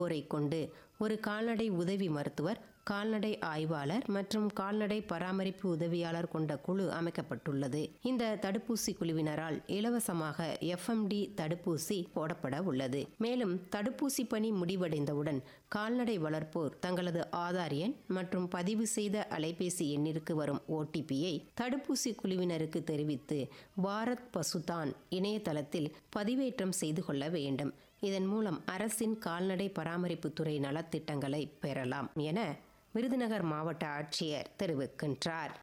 ஓரை கொண்டு ஒரு கால்நடை உதவி மருத்துவர் கால்நடை ஆய்வாளர் மற்றும் கால்நடை பராமரிப்பு உதவியாளர் கொண்ட குழு அமைக்கப்பட்டுள்ளது இந்த தடுப்பூசி குழுவினரால் இலவசமாக எஃப்எம்டி தடுப்பூசி போடப்பட உள்ளது மேலும் தடுப்பூசி பணி முடிவடைந்தவுடன் கால்நடை வளர்ப்போர் தங்களது ஆதார் எண் மற்றும் பதிவு செய்த அலைபேசி எண்ணிற்கு வரும் ஓடிபியை தடுப்பூசி குழுவினருக்கு தெரிவித்து பாரத் பசுதான் இணையதளத்தில் பதிவேற்றம் செய்து கொள்ள வேண்டும் இதன் மூலம் அரசின் கால்நடை பராமரிப்புத்துறை நலத்திட்டங்களை பெறலாம் என விருதுநகர் மாவட்ட ஆட்சியர் தெரிவிக்கின்றார்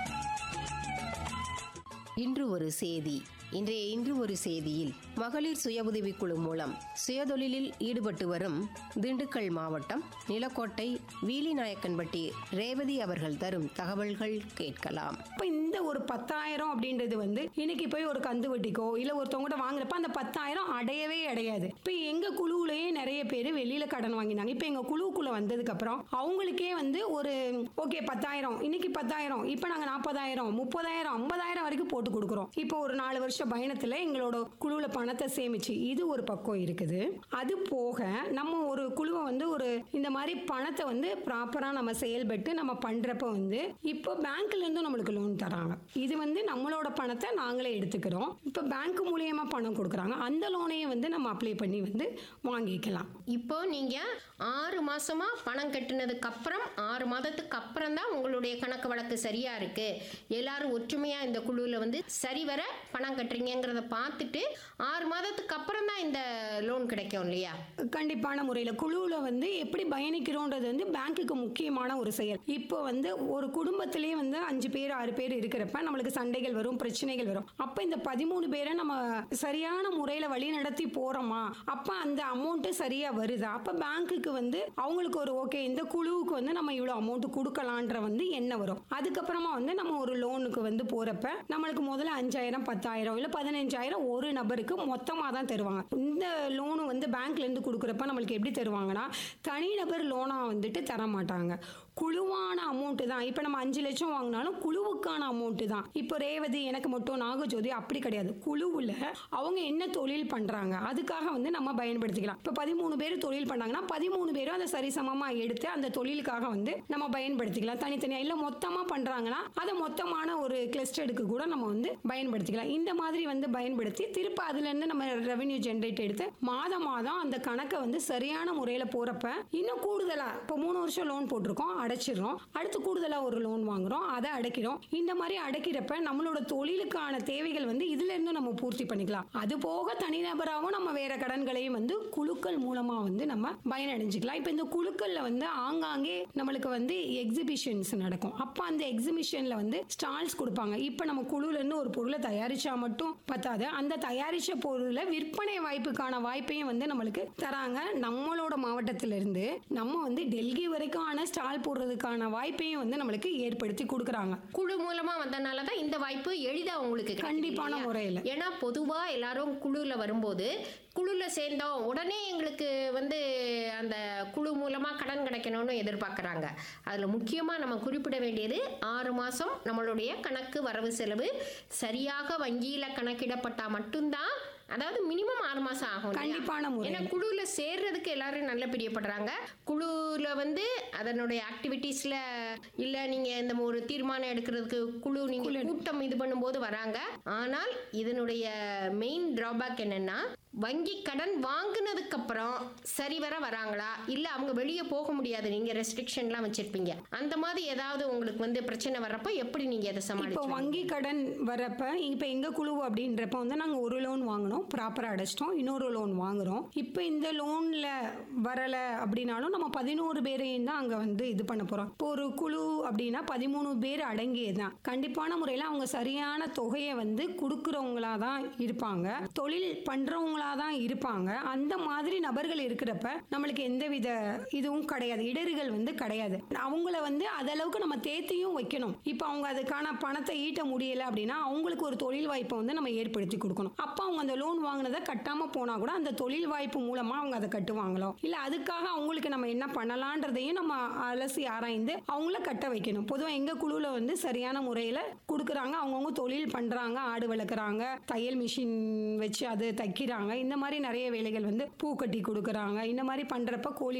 இன்று ஒரு செய்தி இன்றைய இன்று ஒரு செய்தியில் மகளிர் சுய உதவிக்குழு மூலம் சுயதொழிலில் ஈடுபட்டு வரும் திண்டுக்கல் மாவட்டம் நிலக்கோட்டை வீலிநாயக்கன்பட்டி ரேவதி அவர்கள் தரும் தகவல்கள் கேட்கலாம் இப்போ இந்த ஒரு பத்தாயிரம் அப்படின்றது வந்து இன்னைக்கு போய் ஒரு கந்து வட்டிக்கோ இல்லை ஒருத்தவங்க வாங்குறப்ப அந்த பத்தாயிரம் அடையவே அடையாது இப்போ எங்க குழுவுலயே நிறைய பேர் வெளியில கடன் வாங்கினாங்க இப்போ எங்க குழுவுக்குள்ள வந்ததுக்கு அப்புறம் அவங்களுக்கே வந்து ஒரு ஓகே பத்தாயிரம் இன்னைக்கு பத்தாயிரம் இப்போ நாங்க நாற்பதாயிரம் முப்பதாயிரம் ஐம்பதாயிரம் வரைக்கும் போட்டு கொடுக்குறோம் இப்போ ஒரு நாலு வருஷ பயணத்துல எங்களோட குழுவுல பணத்தை சேமிச்சு இது ஒரு பக்கம் இருக்குது அது போக நம்ம ஒரு குழுவை வந்து ஒரு இந்த மாதிரி பணத்தை வந்து ப்ராப்பரா நம்ம செயல்பட்டு நம்ம பண்றப்ப வந்து இப்போ பேங்க்ல இருந்து நம்மளுக்கு லோன் தராங்க இது வந்து நம்மளோட பணத்தை நாங்களே எடுத்துக்கிறோம் இப்போ பேங்க் மூலியமா பணம் கொடுக்குறாங்க அந்த லோனையும் வந்து நம்ம அப்ளை பண்ணி வந்து வாங்கிக்கலாம் இப்போ நீங்க ஆறு மாசமா பணம் கட்டினதுக்கு அப்புறம் ஆறு மாதத்துக்கு அப்புறம் தான் உங்களுடைய கணக்கு வழக்கு சரியா இருக்கு எல்லாரும் ஒற்றுமையா இந்த குழுவில் வந்து சரிவர பணம் கட்டுறீங்கிறத பார்த்துட்டு ஆறு மாதத்துக்கு அப்புறம் தான் இந்த லோன் கிடைக்கும் இல்லையா கண்டிப்பான முறையில் குழுவில் வந்து எப்படி பயணிக்கிறோன்றது வந்து பேங்க்குக்கு முக்கியமான ஒரு செயல் இப்போ வந்து ஒரு குடும்பத்திலேயே வந்து அஞ்சு பேர் ஆறு பேர் இருக்கிறப்ப நம்மளுக்கு சண்டைகள் வரும் பிரச்சனைகள் வரும் அப்போ இந்த பதிமூணு பேரை நம்ம சரியான முறையில் வழி நடத்தி போகிறோமா அப்போ அந்த அமௌண்ட்டு சரியாக வருதா அப்போ பேங்க்குக்கு வந்து அவங்களுக்கு ஒரு ஓகே இந்த குழுவுக்கு வந்து நம்ம இவ்வளோ அமௌண்ட் கொடுக்கலான்ற வந்து என்ன வரும் அதுக்கப்புறமா வந்து நம்ம ஒரு லோனுக்கு வந்து போகிறப்ப நம்மளுக்கு முதல்ல அஞ்சாயிரம் பத்தாயிரம் இல்லை பதினஞ்சாயிரம் ஒரு நபருக்கு மொத்தமாக தான் தருவாங்க இந்த லோனு வந்து பேங்க்ல இருந்து கொடுக்குறப்ப நம்மளுக்கு எப்படி தருவாங்கன்னா தனிநபர் லோனாக வந்துட்டு தர மாட்டாங்க குழுவான அமௌண்ட்டு தான் இப்போ நம்ம அஞ்சு லட்சம் வாங்கினாலும் குழுவுக்கான அமௌண்ட்டு தான் இப்போ ரேவதி எனக்கு மட்டும் நாகஜோதி அப்படி கிடையாது குழுவில் அவங்க என்ன தொழில் பண்ணுறாங்க அதுக்காக வந்து நம்ம பயன்படுத்திக்கலாம் இப்போ பதிமூணு பேர் தொழில் பண்ணாங்கன்னா பதிமூணு பேரும் அதை சரிசமமாக எடுத்து அந்த தொழிலுக்காக வந்து நம்ம பயன்படுத்திக்கலாம் தனித்தனியாக இல்லை மொத்தமாக பண்ணுறாங்கன்னா அதை மொத்தமான ஒரு கிளஸ்டருக்கு கூட நம்ம வந்து பயன்படுத்திக்கலாம் இந்த மாதிரி வந்து பயன்படுத்தி திருப்ப அதுலேருந்து நம்ம ரெவென்யூ ஜென்ரேட் எடுத்து மாதம் மாதம் அந்த கணக்கை வந்து சரியான முறையில் போகிறப்ப இன்னும் கூடுதலாக இப்போ மூணு வருஷம் லோன் போட்டிருக்கோம் அடைச்சிடுறோம் அடுத்து கூடுதலாக ஒரு லோன் வாங்குறோம் அதை அடைக்கிறோம் இந்த மாதிரி அடைக்கிறப்ப நம்மளோட தொழிலுக்கான தேவைகள் வந்து இதுல இருந்து நம்ம பூர்த்தி பண்ணிக்கலாம் அது போக தனிநபராகவும் நம்ம வேற கடன்களையும் வந்து குழுக்கள் மூலமா வந்து நம்ம பயனடைஞ்சுக்கலாம் இப்போ இந்த குழுக்கள்ல வந்து ஆங்காங்கே நம்மளுக்கு வந்து எக்ஸிபிஷன்ஸ் நடக்கும் அப்போ அந்த எக்ஸிபிஷன்ல வந்து ஸ்டால்ஸ் கொடுப்பாங்க இப்போ நம்ம குழுல இருந்து ஒரு பொருளை தயாரிச்சா மட்டும் பத்தாது அந்த தயாரிச்ச பொருளை விற்பனை வாய்ப்புக்கான வாய்ப்பையும் வந்து நம்மளுக்கு தராங்க நம்மளோட மாவட்டத்தில இருந்து நம்ம வந்து டெல்லி வரைக்கும் ஆன ஸ்டால் போடுறதுக்கான வாய்ப்பையும் வந்து நம்மளுக்கு ஏற்படுத்தி கொடுக்குறாங்க குழு மூலமா வந்தனால தான் இந்த வாய்ப்பு எளிதா உங்களுக்கு கிடைக்குது கண்டிப்பான இல்லையா? முறையில. ஏன்னா பொதுவா எல்லாரும் குழுல வரும்போது குழுல சேர்ந்தோம் உடனே எங்களுக்கு வந்து அந்த குழு மூலமா கடன் கிடைக்கணும்னு எதிர்பார்க்கறாங்க அதுல முக்கியமா நம்ம குறிப்பிட வேண்டியது ஆறு மாசம் நம்மளுடைய கணக்கு வரவு செலவு சரியாக வங்கியில கணக்கிடப்பட்டா மட்டும்தான் அதாவது மினிமம் ஆறு மாசம் ஆகும் இல்லையா? கண்டிப்பான முறையில. ஏன்னா குழுல சேர்றதுக்கு எல்லாரும் நல்ல பிரியப்படுறாங்க குழுல வந்து அதனுடைய ஆக்டிவிட்டீஸ்ல இல்ல நீங்க இந்த ஒரு தீர்மானம் எடுக்கிறதுக்கு குழு நீங்க கூட்டம் இது பண்ணும்போது வராங்க ஆனால் இதனுடைய மெயின் டிராபேக் என்னன்னா வங்கி கடன் வாங்குனதுக்கு அப்புறம் சரிவர வராங்களா இல்ல அவங்க வெளியே போக முடியாது நீங்க ரெஸ்ட்ரிக்ஷன்லாம் வச்சிருப்பீங்க அந்த மாதிரி ஏதாவது உங்களுக்கு வந்து பிரச்சனை வர்றப்ப எப்படி நீங்க அதை இப்போ சமாளிச்சு வங்கி கடன் வரப்ப இப்போ எங்க குழு அப்படின்றப்ப வந்து நாங்க ஒரு லோன் வாங்கினோம் ப்ராப்பரா அடைச்சிட்டோம் இன்னொரு லோன் வாங்குறோம் இப்போ இந்த லோன்ல வரல அப்படின்னாலும் நம்ம பதினோரு பேரையும் தான் அங்க வந்து இது பண்ண போறோம் இப்போ ஒரு குழு அப்படின்னா பதிமூணு பேர் அடங்கியதுதான் கண்டிப்பான முறையில் அவங்க சரியான தொகையை வந்து கொடுக்குறவங்களா தான் இருப்பாங்க தொழில் பண்றவங்களா தான் இருப்பாங்க அந்த மாதிரி நபர்கள் இருக்கிறப்ப நம்மளுக்கு எந்தவித இதுவும் கிடையாது இடர்கள் வந்து கிடையாது அவங்கள வந்து அதளவுக்கு நம்ம தேத்தியும் வைக்கணும் இப்போ அவங்க அதுக்கான பணத்தை ஈட்ட முடியல அப்படின்னா அவங்களுக்கு ஒரு தொழில் வாய்ப்பை வந்து நம்ம ஏற்படுத்தி கொடுக்கணும் அப்போ அவங்க அந்த லோன் வாங்கினதை கட்டாம போனா கூட அந்த தொழில் வாய்ப்பு மூலமா அவங்க அதை கட்டுவாங்களோ இல்ல அதுக்காக அவங்களுக்கு நம்ம என்ன பண்ணலான்றதையும் நம்ம அலசி ஆராய்ந்து அவங்கள கட்ட வைக்கணும் பொதுவாக எங்க குழுல வந்து சரியான முறையில கொடுக்குறாங்க அவங்கவுங்க தொழில் பண்றாங்க ஆடு வளர்க்குறாங்க தையல் மிஷின் வச்சு அது தைக்கிறாங்க இந்த மாதிரி நிறைய வேலைகள் வந்து பூ கட்டி கொடுக்குறாங்க இந்த மாதிரி பண்றப்ப கோழி